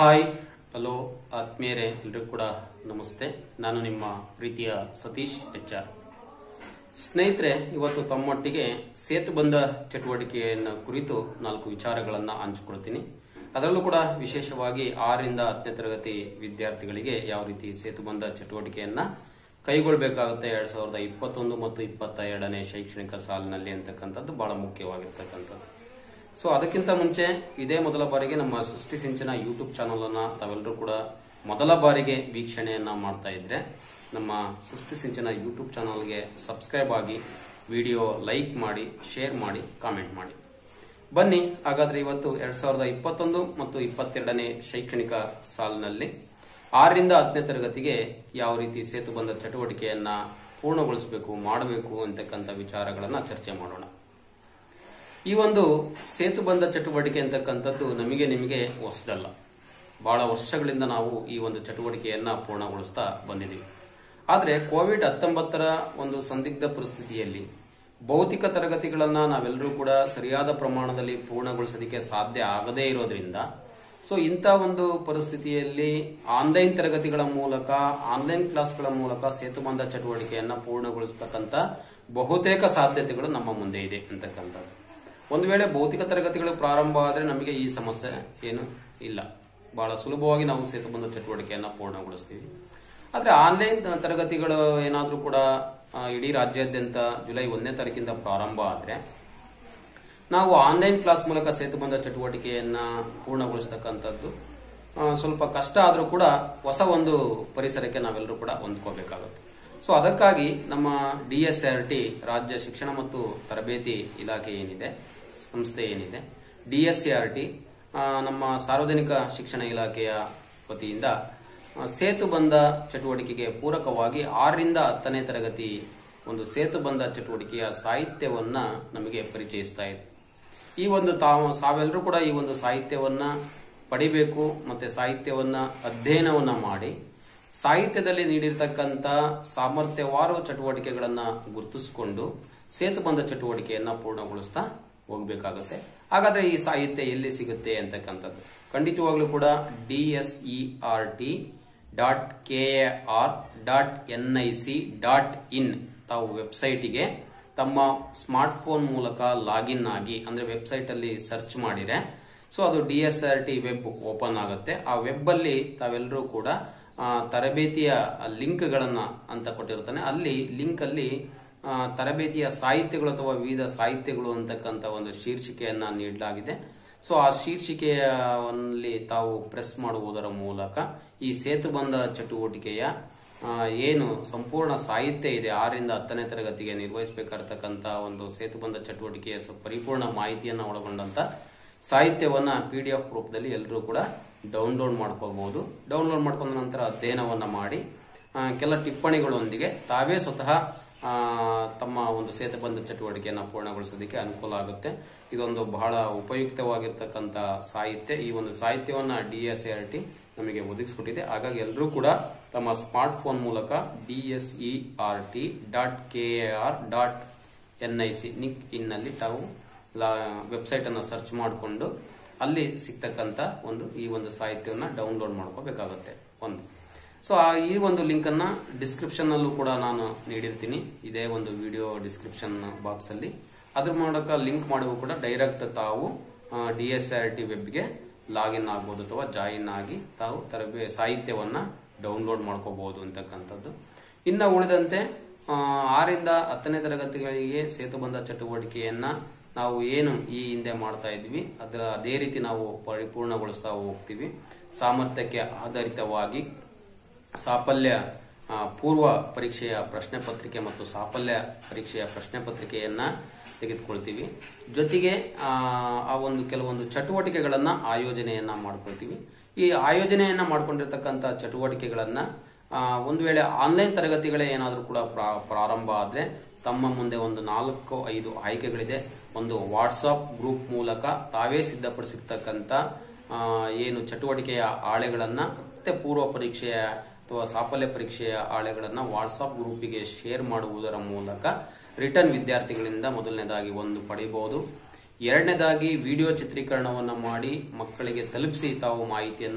hi hello ಆತ್ಮೀಯರೇ ಎಲ್ರಿಗೂ ಕೂಡ ನಮಸ್ತೆ ನಾನು ನಿಮ್ಮ ಪ್ರೀತಿಯ ಸತೀಶ್ ಎಚ್ ಆರ್ ಸ್ನೇಹಿತರೆ ಇವತ್ತು ತಮ್ಮೊಟ್ಟಿಗೆ ಸೇತುಬಂಧ ಚಟುವಟಿಕೆಯನ್ನು ಕುರಿತು ನಾಲ್ಕು ವಿಚಾರಗಳನ್ನು ಹಂಚಿಕೊಳ್ತೀನಿ ಅದರಲ್ಲೂ ಕೂಡ ವಿಶೇಷವಾಗಿ ಆರರಿಂದ ಹತ್ತನೇ ತರಗತಿ ವಿದ್ಯಾರ್ಥಿಗಳಿಗೆ ಯಾವ ರೀತಿ ಸೇತುಬಂಧ ಚಟುವಟಿಕೆಯನ್ನ ಕೈಗೊಳ್ಳಬೇಕಾಗುತ್ತೆ ಎರಡ್ ಸಾವಿರದ ಇಪ್ಪತ್ತೊಂದು ಮತ್ತು ಇಪ್ಪತ್ತ ಎರಡನೇ ಶೈಕ್ಷಣಿಕ ಸಾಲಿನಲ್ಲಿ ಅಂತಕ್ಕಂಥದ್ದು ಬಹಳ ಮುಖ್ಯವಾಗಿರ್ತಕ್ಕಂಥದ್ದು ಸೊ ಅದಕ್ಕಿಂತ ಮುಂಚೆ ಇದೇ ಮೊದಲ ಬಾರಿಗೆ ನಮ್ಮ ಸೃಷ್ಟಿ ಸಿಂಚನ ಯೂಟ್ಯೂಬ್ ಚಾನಲ್ ಅನ್ನ ತಾವೆಲ್ಲರೂ ಕೂಡ ಮೊದಲ ಬಾರಿಗೆ ವೀಕ್ಷಣೆಯನ್ನ ಮಾಡ್ತಾ ಇದ್ರೆ ನಮ್ಮ ಸೃಷ್ಟಿ ಸಿಂಚನ ಯೂಟ್ಯೂಬ್ ಚಾನಲ್ಗೆ ಸಬ್ಸ್ಕ್ರೈಬ್ ಆಗಿ ವಿಡಿಯೋ ಲೈಕ್ ಮಾಡಿ ಶೇರ್ ಮಾಡಿ ಕಾಮೆಂಟ್ ಮಾಡಿ ಬನ್ನಿ ಹಾಗಾದ್ರೆ ಇವತ್ತು ಎರಡ್ ಸಾವಿರದ ಇಪ್ಪತ್ತೊಂದು ಮತ್ತು ಇಪ್ಪತ್ತೆರಡನೇ ಶೈಕ್ಷಣಿಕ ಸಾಲಿನಲ್ಲಿ ಆರರಿಂದ ಹತ್ತನೇ ತರಗತಿಗೆ ಯಾವ ರೀತಿ ಸೇತುಬಂಧ ಚಟುವಟಿಕೆಯನ್ನ ಪೂರ್ಣಗೊಳಿಸಬೇಕು ಮಾಡಬೇಕು ಅಂತಕ್ಕಂಥ ವಿಚಾರಗಳನ್ನ ಚರ್ಚೆ ಮಾಡೋಣ ಈ ಒಂದು ಸೇತುಬಂಧ ಚಟುವಟಿಕೆ ಅಂತಕ್ಕಂಥದ್ದು ನಮಗೆ ನಿಮಗೆ ಹೊಸದಲ್ಲ ಬಹಳ ವರ್ಷಗಳಿಂದ ನಾವು ಈ ಒಂದು ಚಟುವಟಿಕೆಯನ್ನ ಪೂರ್ಣಗೊಳಿಸ್ತಾ ಬಂದಿದ್ದೀವಿ ಆದರೆ ಕೋವಿಡ್ ಹತ್ತೊಂಬತ್ತರ ಒಂದು ಸಂದಿಗ್ಧ ಪರಿಸ್ಥಿತಿಯಲ್ಲಿ ಭೌತಿಕ ತರಗತಿಗಳನ್ನ ನಾವೆಲ್ಲರೂ ಕೂಡ ಸರಿಯಾದ ಪ್ರಮಾಣದಲ್ಲಿ ಪೂರ್ಣಗೊಳಿಸೋದಕ್ಕೆ ಸಾಧ್ಯ ಆಗದೇ ಇರೋದ್ರಿಂದ ಸೊ ಇಂಥ ಒಂದು ಪರಿಸ್ಥಿತಿಯಲ್ಲಿ ಆನ್ಲೈನ್ ತರಗತಿಗಳ ಮೂಲಕ ಆನ್ಲೈನ್ ಕ್ಲಾಸ್ಗಳ ಮೂಲಕ ಸೇತುಬಂಧ ಚಟುವಟಿಕೆಯನ್ನ ಪೂರ್ಣಗೊಳಿಸತಕ್ಕಂತ ಬಹುತೇಕ ಸಾಧ್ಯತೆಗಳು ನಮ್ಮ ಮುಂದೆ ಇದೆ ಅಂತಕ್ಕಂಥದ್ದು ಒಂದು ವೇಳೆ ಭೌತಿಕ ತರಗತಿಗಳು ಪ್ರಾರಂಭ ಆದರೆ ನಮಗೆ ಈ ಸಮಸ್ಯೆ ಏನು ಇಲ್ಲ ಬಹಳ ಸುಲಭವಾಗಿ ನಾವು ಸೇತುಬಂಧ ಚಟುವಟಿಕೆಯನ್ನ ಪೂರ್ಣಗೊಳಿಸ್ತೀವಿ ಆದ್ರೆ ಆನ್ಲೈನ್ ತರಗತಿಗಳು ಏನಾದ್ರೂ ಕೂಡ ಆ, ಇಡೀ ರಾಜ್ಯಾದ್ಯಂತ ಜುಲೈ ಒಂದನೇ ತಾರೀಕಿಂದ ಪ್ರಾರಂಭ ಆದ್ರೆ ನಾವು ಆನ್ಲೈನ್ ಕ್ಲಾಸ್ ಮೂಲಕ ಸೇತುಬಂಧ ಚಟುವಟಿಕೆಯನ್ನ ಪೂರ್ಣಗೊಳಿಸತಕ್ಕಂಥದ್ದು ಆ, ಸ್ವಲ್ಪ ಕಷ್ಟ ಆದ್ರೂ ಕೂಡ ಹೊಸ ಒಂದು ಪರಿಸರಕ್ಕೆ ನಾವೆಲ್ಲರೂ ಕೂಡ ಹೊಂದ್ಕೋಬೇಕಾಗುತ್ತೆ ಸೊ ಅದಕ್ಕಾಗಿ ನಮ್ಮ ಡಿಎಸ್ಆರ್ ಟಿ ರಾಜ್ಯ ಶಿಕ್ಷಣ ಮತ್ತು ತರಬೇತಿ ಇಲಾಖೆ ಏನಿದೆ ಸಂಸ್ಥೆ ಏನಿದೆ ಡಿಎಸ್ಆರ್ ಟಿ ನಮ್ಮ ಸಾರ್ವಜನಿಕ ಶಿಕ್ಷಣ ಇಲಾಖೆಯ ವತಿಯಿಂದ ಆ, ಸೇತುಬಂಧ ಚಟುವಟಿಕೆಗೆ ಪೂರಕವಾಗಿ ಆರರಿಂದ ಹತ್ತನೇ ತರಗತಿ ಒಂದು ಸೇತುಬಂಧ ಚಟುವಟಿಕೆಯ ಸಾಹಿತ್ಯವನ್ನ ನಮಗೆ ಪರಿಚಯಿಸ್ತಾ ಇದೆ ಈ ಒಂದು ತಾವು ತಾವೆಲ್ಲರೂ ಕೂಡ ಈ ಒಂದು ಸಾಹಿತ್ಯವನ್ನ ಪಡಿಬೇಕು ಮತ್ತೆ ಸಾಹಿತ್ಯವನ್ನ ಅಧ್ಯಯನವನ್ನ ಮಾಡಿ ಸಾಹಿತ್ಯದಲ್ಲಿ ನೀಡಿರ್ತಕ್ಕಂಥ ಸಾಮರ್ಥ್ಯವಾರು ಚಟುವಟಿಕೆಗಳನ್ನ ಗುರುತಿಸಿಕೊಂಡು ಸೇತುಬಂಧ ಚಟುವಟಿಕೆಯನ್ನ ಪೂರ್ಣಗೊಳಿಸ್ತಾ ಹೋಗ್ಬೇಕಾಗುತ್ತೆ ಹಾಗಾದ್ರೆ ಈ ಸಾಹಿತ್ಯ ಎಲ್ಲಿ ಸಿಗುತ್ತೆ ಅಂತಕ್ಕಂಥದ್ದು ಖಂಡಿತವಾಗ್ಲೂ ಕೂಡ DSER T dot K R dot N I C dot in ತಾವು ವೆಬ್ಸೈಟಿಗೆ ತಮ್ಮ ಸ್ಮಾರ್ಟ್ ಫೋನ್ ಮೂಲಕ ಲಾಗಿನ್ ಆಗಿ ಅಂದ್ರೆ ವೆಬ್ಸೈಟ್ ಅಲ್ಲಿ ಸರ್ಚ್ ಮಾಡಿದ್ರೆ ಸೊ ಅದು D S R T web open ಆಗುತ್ತೆ ಆ ವೆಬ್ ಅಲ್ಲಿ ತಾವೆಲ್ಲರೂ ಕೂಡ ಆ, ತರಬೇತಿಯ ಲಿಂಕ್ ಗಳನ್ನ ಅಂತ ಕೊಟ್ಟಿರ್ತಾನೆ ಅಲ್ಲಿ ಲಿಂಕ್ ಅಲ್ಲಿ ಆ, ತರಬೇತಿಯ ಸಾಹಿತ್ಯಗಳು ಅಥವಾ ವಿವಿಧ ಸಾಹಿತ್ಯಗಳು ಅಂತಕ್ಕಂಥ ಒಂದು ಶೀರ್ಷಿಕೆಯನ್ನ ನೀಡಲಾಗಿದೆ ಸೊ ಆ ಶೀರ್ಷಿಕೆಯಲ್ಲಿ ತಾವು ಪ್ರೆಸ್ ಮಾಡುವುದರ ಮೂಲಕ ಈ ಸೇತುಬಂಧ ಚಟುವಟಿಕೆಯ ಆ, ಏನು ಸಂಪೂರ್ಣ ಸಾಹಿತ್ಯ ಇದೆ ಆರರಿಂದ ಹತ್ತನೇ ತರಗತಿಗೆ ನಿರ್ವಹಿಸಬೇಕಾಗಿರ್ತಕ್ಕಂಥ ಒಂದು ಸೇತುಬಂಧ ಚಟುವಟಿಕೆಯ ಸ- ಪರಿಪೂರ್ಣ ಮಾಹಿತಿಯನ್ನು ಒಳಗೊಂಡಂತ ಸಾಹಿತ್ಯವನ್ನ ಪಿ ಡಿ ಎಫ್ ರೂಪದಲ್ಲಿ ಎಲ್ಲರೂ ಕೂಡ ಡೌನ್ಲೋಡ್ ಮಾಡ್ಕೋಬಹುದು ಡೌನ್ಲೋಡ್ ಮಾಡ್ಕೊಂಡ ನಂತರ ಅಧ್ಯಯನವನ್ನ ಮಾಡಿ ಆ, ಕೆಲ ಟಿಪ್ಪಣಿಗಳೊಂದಿಗೆ ತಾವೇ ಸ್ವತಃ ಆ, ತಮ್ಮ ಒಂದು ಸೇತುಬಂಧ ಚಟುವಟಿಕೆಯನ್ನು ಪೂರ್ಣಗೊಳಿಸೋದಕ್ಕೆ ಅನುಕೂಲ ಆಗುತ್ತೆ ಇದೊಂದು ಬಹಳ ಉಪಯುಕ್ತವಾಗಿರ್ತಕ್ಕಂಥ ಸಾಹಿತ್ಯ ಈ ಒಂದು ಸಾಹಿತ್ಯವನ್ನ ಡಿಎಸ್ಆರ್ ಟಿ ನಮಗೆ ಒದಗಿಸಿಕೊಟ್ಟಿದೆ ಹಾಗಾಗಿ ಎಲ್ಲರೂ ಕೂಡ ತಮ್ಮ ಸ್ಮಾರ್ಟ್ ಫೋನ್ ಮೂಲಕ DSER T dot K R dot N I C ನಿಕ್ ಇನ್ನಲ್ಲಿ ತಾವು ವೆಬ್ಸೈಟ್ ಅನ್ನು ಸರ್ಚ್ ಮಾಡಿಕೊಂಡು ಅಲ್ಲಿ ಸಿಗ್ತಕ್ಕಂತ ಒಂದು ಈ ಒಂದು ಸಾಹಿತ್ಯವನ್ನ ಡೌನ್ಲೋಡ್ ಮಾಡ್ಕೋಬೇಕಾಗುತ್ತೆ ಒಂದು ಸೊ ಆ ಈ ಒಂದು ಲಿಂಕ್ ಅನ್ನ ಡಿಸ್ಕ್ರಿಪ್ಷನ್ ಅಲ್ಲೂ ಕೂಡ ನಾನು ನೀಡಿರ್ತೀನಿ ಇದೇ ಒಂದು ವಿಡಿಯೋ ಡಿಸ್ಕ್ರಿಪ್ಷನ್ ಬಾಕ್ಸ್ ಅಲ್ಲಿ ಅದ್ರ ಮೂಲಕ ಲಿಂಕ್ ಮಾಡುವ ಕೂಡ ಡೈರೆಕ್ಟ್ ತಾವು ಡಿ ಎಸ್ ಆರ್ ಟಿ ವೆಬ್ಗೆ ಲಾಗಿನ್ ಆಗ್ಬೋದು ಅಥವಾ ಜಾಯಿನ್ ಆಗಿ ತಾವು ತರಬೇ ಸಾಹಿತ್ಯವನ್ನ ಡೌನ್ಲೋಡ್ ಮಾಡ್ಕೋಬಹುದು ಅಂತಕ್ಕಂಥದ್ದು ಇನ್ನ ಉಳಿದಂತೆ ಆ, ಆರಿಂದ ಹತ್ತನೇ ತರಗತಿಗಳಿಗೆ ಸೇತುಬಂಧ ಚಟುವಟಿಕೆಯನ್ನ ನಾವು ಏನು ಈ ಹಿಂದೆ ಮಾಡ್ತಾ ಇದ್ವಿ ಅದರ ಅದೇ ರೀತಿ ನಾವು ಪರಿಪೂರ್ಣಗೊಳಿಸ್ತಾ ಹೋಗ್ತೀವಿ ಸಾಮರ್ಥ್ಯಕ್ಕೆ ಆಧಾರಿತವಾಗಿ ಸಾಫಲ್ಯ ಆ, ಪೂರ್ವ ಪರೀಕ್ಷೆಯ ಪ್ರಶ್ನೆ ಪತ್ರಿಕೆ ಮತ್ತು ಸಾಫಲ್ಯ ಪರೀಕ್ಷೆಯ ಪ್ರಶ್ನೆ ಪತ್ರಿಕೆಯನ್ನ ತೆಗೆದುಕೊಳ್ತೀವಿ ಜೊತೆಗೆ ಆ, ಆ ಒಂದು ಕೆಲವೊಂದು ಚಟುವಟಿಕೆಗಳನ್ನ ಆಯೋಜನೆಯನ್ನ ಮಾಡ್ಕೊಳ್ತೀವಿ ಈ ಆಯೋಜನೆಯನ್ನ ಮಾಡ್ಕೊಂಡಿರ್ತಕ್ಕಂಥ ಚಟುವಟಿಕೆಗಳನ್ನ ಆ, ಒಂದು ವೇಳೆ ಆನ್ಲೈನ್ ತರಗತಿಗಳೇ ಏನಾದರೂ ಕೂಡ ಪ್ರಾ- ಪ್ರಾರಂಭ ಆದ್ರೆ ತಮ್ಮ ಮುಂದೆ ಒಂದು ನಾಲ್ಕು ಐದು ಆಯ್ಕೆಗಳಿದೆ ಒಂದು ವಾಟ್ಸಪ್ ಗ್ರೂಪ್ ಮೂಲಕ ತಾವೇ ಸಿದ್ಧಪಡಿಸಿರ್ತಕ್ಕಂಥ ಆ, ಏನು ಚಟುವಟಿಕೆಯ ಹಾಳೆಗಳನ್ನ ಮತ್ತೆ ಪೂರ್ವ ಪರೀಕ್ಷೆಯ ಅಥವಾ ಸಾಫಲ್ಯ ಪರೀಕ್ಷೆಯ ಹಾಳೆಗಳನ್ನ ವಾಟ್ಸಪ್ ಗ್ರೂಪಿಗೆ ಶೇರ್ ಮಾಡುವುದರ ಮೂಲಕ ರಿಟರ್ನ್ ವಿದ್ಯಾರ್ಥಿಗಳಿಂದ ಮೊದಲನೇದಾಗಿ ಒಂದು ಪಡೆಯಬಹುದು ಎರಡನೇದಾಗಿ ವಿಡಿಯೋ ಚಿತ್ರೀಕರಣವನ್ನ ಮಾಡಿ ಮಕ್ಕಳಿಗೆ ತಲುಪಿಸಿ ತಾವು ಮಾಹಿತಿಯನ್ನ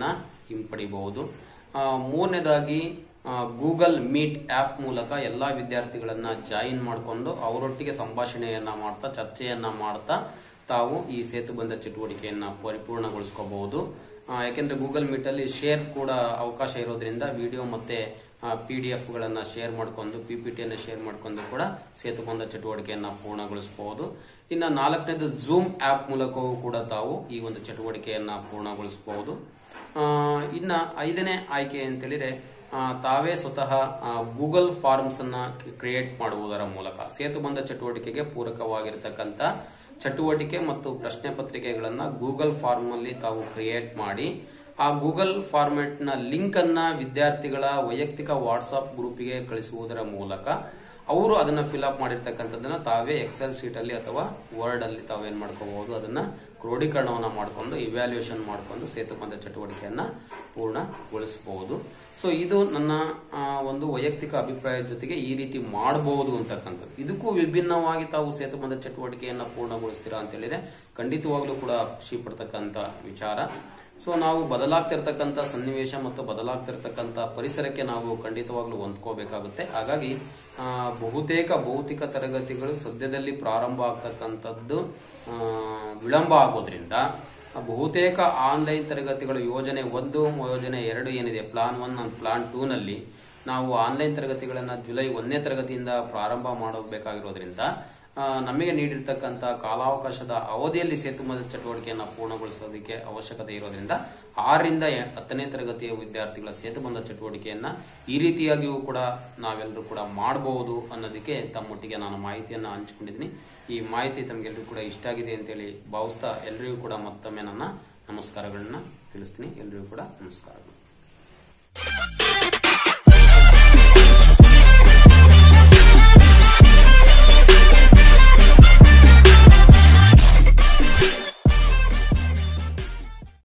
ಹಿಂಪಡಿಬಹುದು ಆ, ಮೂರನೇದಾಗಿ ಗೂಗಲ್ ಮೀಟ್ ಆಪ್ ಮೂಲಕ ಎಲ್ಲಾ ವಿದ್ಯಾರ್ಥಿಗಳನ್ನ ಜಾಯಿನ್ ಮಾಡಿಕೊಂಡು ಅವರೊಟ್ಟಿಗೆ ಸಂಭಾಷಣೆಯನ್ನ ಮಾಡ್ತಾ ಚರ್ಚೆಯನ್ನ ಮಾಡ್ತಾ ತಾವು ಈ ಸೇತುಬಂಧ ಚಟುವಟಿಕೆಯನ್ನ ಪರಿಪೂರ್ಣಗೊಳಿಸ್ಕೋಬಹುದು ಆ, ಯಾಕೆಂದ್ರೆ ಗೂಗಲ್ ಮೀಟ್ ಅಲ್ಲಿ ಶೇರ್ ಕೂಡ ಅವಕಾಶ ಇರೋದ್ರಿಂದ ವಿಡಿಯೋ ಮತ್ತೆ ಪಿ ಡಿ ಎಫ್ ಗಳನ್ನ ಶೇರ್ ಮಾಡ್ಕೊಂಡು ಪಿಪಿಟಿಯನ್ನು ಶೇರ್ ಮಾಡ್ಕೊಂಡು ಕೂಡ ಸೇತುಬಂಧ ಚಟುವಟಿಕೆಯನ್ನ ಪೂರ್ಣಗೊಳಿಸಬಹುದು ಇನ್ನು ನಾಲ್ಕನೇದು ಜೂಮ್ ಆಪ್ ಮೂಲಕವೂ ಕೂಡ ತಾವು ಈ ಒಂದು ಚಟುವಟಿಕೆಯನ್ನ ಪೂರ್ಣಗೊಳಿಸಬಹುದು ಆ, ಇನ್ನ ಐದನೇ ಆಯ್ಕೆ ಅಂತೇಳಿದ್ರೆ ಆ, ತಾವೇ ಸ್ವತಃ ಗೂಗಲ್ ಫಾರ್ಮ್ಸ್ ಅನ್ನ ಕ್ರಿಯೇಟ್ ಮಾಡುವುದರ ಮೂಲಕ ಸೇತುಬಂಧ ಚಟುವಟಿಕೆಗೆ ಪೂರಕವಾಗಿರತಕ್ಕಂತ ಚಟುವಟಿಕೆ ಮತ್ತು ಪ್ರಶ್ನೆ ಪತ್ರಿಕೆಗಳನ್ನ ಗೂಗಲ್ ಫಾರ್ಮ್ ಅಲ್ಲಿ ತಾವು ಕ್ರಿಯೇಟ್ ಮಾಡಿ ಆ ಗೂಗಲ್ ಫಾರ್ಮೆಟ್ ನ ಲಿಂಕ್ ಅನ್ನ ವಿದ್ಯಾರ್ಥಿಗಳ ವೈಯಕ್ತಿಕ ವಾಟ್ಸ್ಆಪ್ ಗ್ರೂಪಿಗೆ ಕಳಿಸುವುದರ ಮೂಲಕ ಅವರು ಅದನ್ನ ಫಿಲ್ ಅಪ್ ಮಾಡಿರ್ತಕ್ಕಂಥದ್ದನ್ನ ತಾವೇ ಎಕ್ಸೆಲ್ ಶೀಟ್ ಅಲ್ಲಿ ಅಥವಾ ವರ್ಡ್ ಅಲ್ಲಿ ತಾವೇನ್ ಮಾಡ್ಕೋಬಹುದು ಅದನ್ನ ಕ್ರೋಢೀಕರಣವನ್ನ ಮಾಡಿಕೊಂಡು ಇವ್ಯಾಲ್ಯೂಯೇಷನ್ ಮಾಡಿಕೊಂಡು ಸೇತುಬಂಧ ಚಟುವಟಿಕೆಯನ್ನ ಪೂರ್ಣಗೊಳಿಸಬಹುದು ಸೊ ಇದು ನನ್ನ ಆ, ಒಂದು ವೈಯಕ್ತಿಕ ಅಭಿಪ್ರಾಯದ ಜೊತೆಗೆ ಈ ರೀತಿ ಮಾಡಬಹುದು ಅಂತಕ್ಕಂಥದ್ದು ಇದಕ್ಕೂ ವಿಭಿನ್ನವಾಗಿ ತಾವು ಸೇತುಬಂಧ ಚಟುವಟಿಕೆಯನ್ನ ಪೂರ್ಣಗೊಳಿಸ್ತೀರಾ ಅಂತ ಹೇಳಿದ್ರೆ ಖಂಡಿತವಾಗ್ಲೂ ಕೂಡ ಖುಷಿ ಪಡ್ತಕ್ಕಂಥ ವಿಚಾರ ಸೊ ನಾವು ಬದಲಾಗ್ತಿರ್ತಕ್ಕಂಥ ಸನ್ನಿವೇಶ ಮತ್ತು ಬದಲಾಗ್ತಿರ್ತಕ್ಕಂಥ ಪರಿಸರಕ್ಕೆ ನಾವು ಖಂಡಿತವಾಗ್ಲೂ ಹೊಂದ್ಕೋಬೇಕಾಗುತ್ತೆ ಹಾಗಾಗಿ ಆ, ಬಹುತೇಕ ಭೌತಿಕ ತರಗತಿಗಳು ಸದ್ಯದಲ್ಲಿ ಪ್ರಾರಂಭ ಆಗ್ತಕ್ಕಂಥದ್ದು ಆ, ವಿಳಂಬ ಆಗೋದ್ರಿಂದ ಬಹುತೇಕ ಆನ್ಲೈನ್ ತರಗತಿಗಳು ಯೋಜನೆ ಒಂದು ಯೋಜನೆ ಎರಡು ಏನಿದೆ plan one and plan two ನಲ್ಲಿ ನಾವು ಆನ್ಲೈನ್ ತರಗತಿಗಳನ್ನ ಜುಲೈ ಒಂದನೇ ತರಗತಿಯಿಂದ ಪ್ರಾರಂಭ ಮಾಡಬೇಕಾಗಿರೋದ್ರಿಂದ ಆ, ನಮಗೆ ನೀಡಿರ್ತಕ್ಕಂಥ ಕಾಲಾವಕಾಶದ ಅವಧಿಯಲ್ಲಿ ಸೇತುಬಂಧ ಚಟುವಟಿಕೆಯನ್ನು ಪೂರ್ಣಗೊಳಿಸೋದಕ್ಕೆ ಅವಶ್ಯಕತೆ ಇರೋದ್ರಿಂದ ಆರರಿಂದ ಎ- ಹತ್ತನೇ ತರಗತಿಯ ವಿದ್ಯಾರ್ಥಿಗಳ ಸೇತುಬಂಧ ಚಟುವಟಿಕೆಯನ್ನ ಈ ರೀತಿಯಾಗಿಯೂ ಕೂಡ ನಾವೆಲ್ಲರೂ ಕೂಡ ಮಾಡಬಹುದು ಅನ್ನೋದಕ್ಕೆ ತಮ್ಮೊಟ್ಟಿಗೆ ನಾನು ಮಾಹಿತಿಯನ್ನ ಹಂಚಿಕೊಂಡಿದ್ದೀನಿ ಈ ಮಾಹಿತಿ ತಮಗೆಲ್ಲರಿಗೂ ಕೂಡ ಇಷ್ಟ ಆಗಿದೆ ಅಂತೇಳಿ ಭಾವಿಸ್ತಾ ಎಲ್ಲರಿಗೂ ಕೂಡ ಮತ್ತೊಮ್ಮೆ ನನ್ನ ನಮಸ್ಕಾರಗಳನ್ನ ತಿಳಿಸ್ತೀನಿ ಎಲ್ಲರಿಗೂ ಕೂಡ ನಮಸ್ಕಾರಗಳು